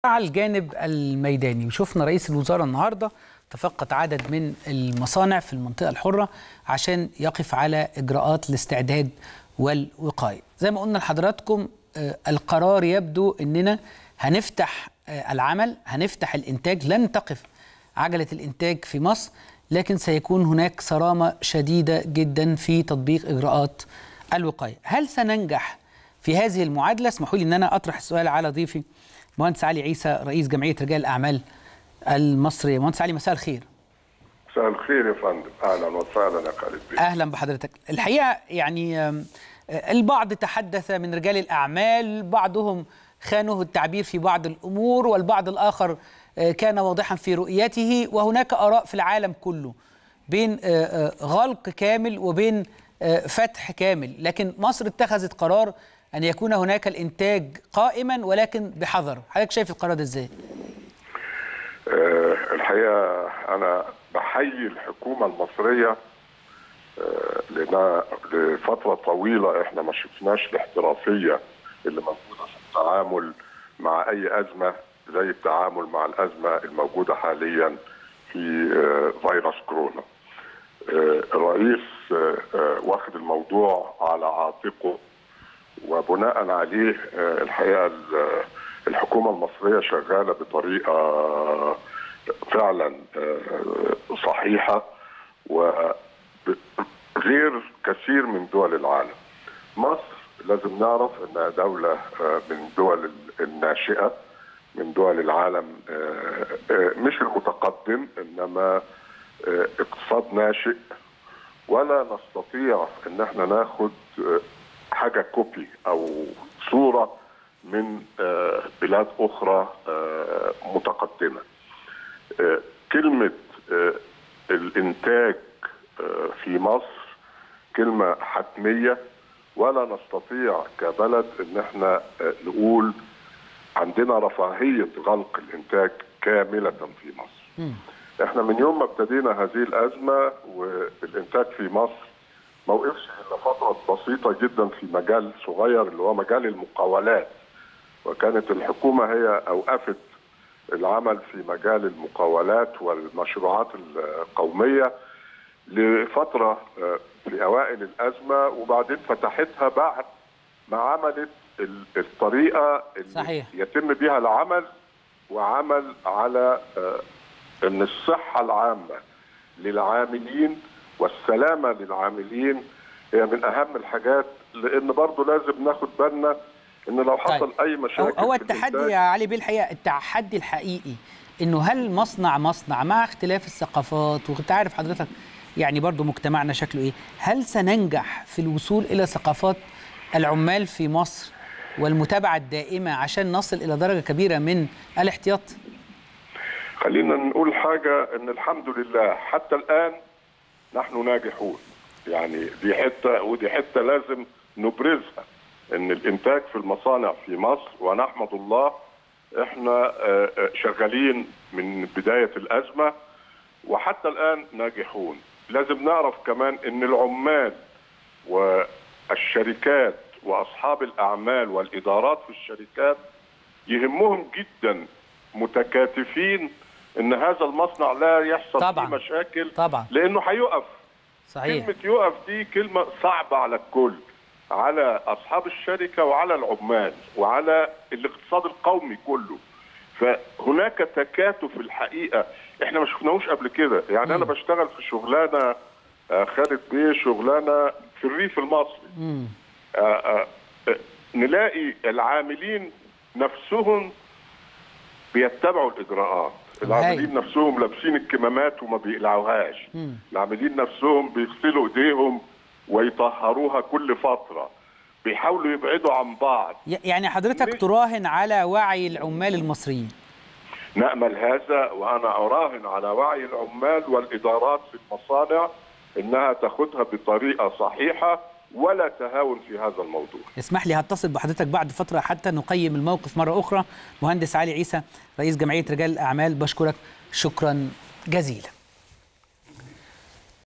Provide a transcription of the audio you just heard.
على الجانب الميداني وشفنا رئيس الوزراء النهارده تفقد عدد من المصانع في المنطقة الحرة عشان يقف على إجراءات الاستعداد والوقاية زي ما قلنا لحضراتكم آه، القرار يبدو أننا هنفتح آه، العمل هنفتح الإنتاج لن تقف عجلة الإنتاج في مصر لكن سيكون هناك صرامة شديدة جدا في تطبيق إجراءات الوقاية هل سننجح في هذه المعادلة اسمحوا لي أن أنا أطرح السؤال على ضيفي مهندس علي عيسى رئيس جمعية رجال الأعمال المصرية مهندس علي مساء الخير مساء الخير يا فندم اهلا وسهلا يا خالد بيه اهلا بحضرتك الحقيقه يعني آم، آه، البعض تحدث من رجال الاعمال بعضهم خانه التعبير في بعض الامور والبعض الاخر آه، كان واضحا في رؤيته وهناك اراء في العالم كله بين آه، آه، غلق كامل وبين آه، فتح كامل لكن مصر اتخذت قرار ان يكون هناك الانتاج قائما ولكن بحذر حضرتك شايف القرار ده ازاي آه الحقيقه انا بحيي الحكومه المصريه آه لانها لفتره طويله احنا ما شفناش الاحترافيه اللي موجوده في التعامل مع اي ازمه زي التعامل مع الازمه الموجوده حاليا في آه فيروس كورونا. آه الرئيس آه آه واخد الموضوع على عاتقه وبناء عليه آه، الحقيقه ال- الحكومه المصريه شغاله بطريقه فعلا آه، صحيحه وغير كثير من دول العالم. مصر لازم نعرف انها دوله آه، من دول الناشئه من دول العالم آه، آه، مش المتقدم انما آه، اقتصاد ناشئ ولا نستطيع ان احنا ناخد آه، حاجه كوبي او صوره من آه، بلاد اخرى آه، متقدمه. آه، كلمه آه، الانتاج آه، في مصر كلمه حتميه ولا نستطيع كبلد ان احنا آه، نقول عندنا رفاهيه غلق الانتاج كامله في مصر. احنا من يوم ما ابتدينا هذه الازمه والانتاج في مصر ما وقفش الا فتره بسيطه جدا في مجال صغير اللي هو مجال المقاولات وكانت الحكومه هي اوقفت العمل في مجال المقاولات والمشروعات القوميه لفتره آه، في اوائل الازمه وبعدين فتحتها بعد ما عملت ال- الطريقه اللي صحيح. يتم بها العمل وعمل على آه، ان الصحه العامه للعاملين والسلامه للعاملين هي من اهم الحاجات لان برضه لازم ناخد بالنا ان لو حصل اي هو, مشاكل هو في التحدي الإنتاج- يا علي بيه الحقيقه التحدي الحقيقي انه هل مصنع مصنع مع اختلاف الثقافات وانت عارف حضرتك يعني برضو مجتمعنا شكله ايه هل سننجح في الوصول الى ثقافات العمال في مصر والمتابعه الدائمه عشان نصل الى درجه كبيره من الاحتياط خلينا نقول حاجة إن الحمد لله حتى الآن نحن ناجحون يعني دي حتة ودي حتة لازم نبرزها إن الإنتاج في المصانع في مصر ونحمد الله إحنا آه، آه، شغالين من بداية الأزمة وحتى الآن ناجحون لازم نعرف كمان إن العمال والشركات وأصحاب الأعمال والإدارات في الشركات يهمهم جدا متكاتفين ان هذا المصنع لا يحصل طبعاً. فيه مشاكل طبعاً. لانه هيقف صحيح كلمه يقف دي كلمه صعبه على الكل على اصحاب الشركه وعلى العمال وعلى الاقتصاد القومي كله فهناك تكاتف الحقيقه احنا ما شفناهوش قبل كده يعني انا بشتغل في شغلانه آه، خالد بيه شغلانه في الريف المصري مم. آه، آه، آه، نلاقي العاملين نفسهم بيتبعوا الاجراءات العاملين نفسهم لابسين الكمامات وما بيقلعوهاش مم. العاملين نفسهم بيغسلوا ايديهم ويطهروها كل فتره بيحاولوا يبعدوا عن بعض ي- يعني حضرتك مش- تراهن على وعي العمال المصريين نامل هذا وانا اراهن على وعي العمال والادارات في المصانع انها تاخدها بطريقه صحيحه ولا تهاون في هذا الموضوع اسمح لي هتصل بحضرتك بعد فترة حتى نقيم الموقف مرة أخرى مهندس علي عيسى رئيس جمعية رجال الأعمال بشكرك شكرا جزيلا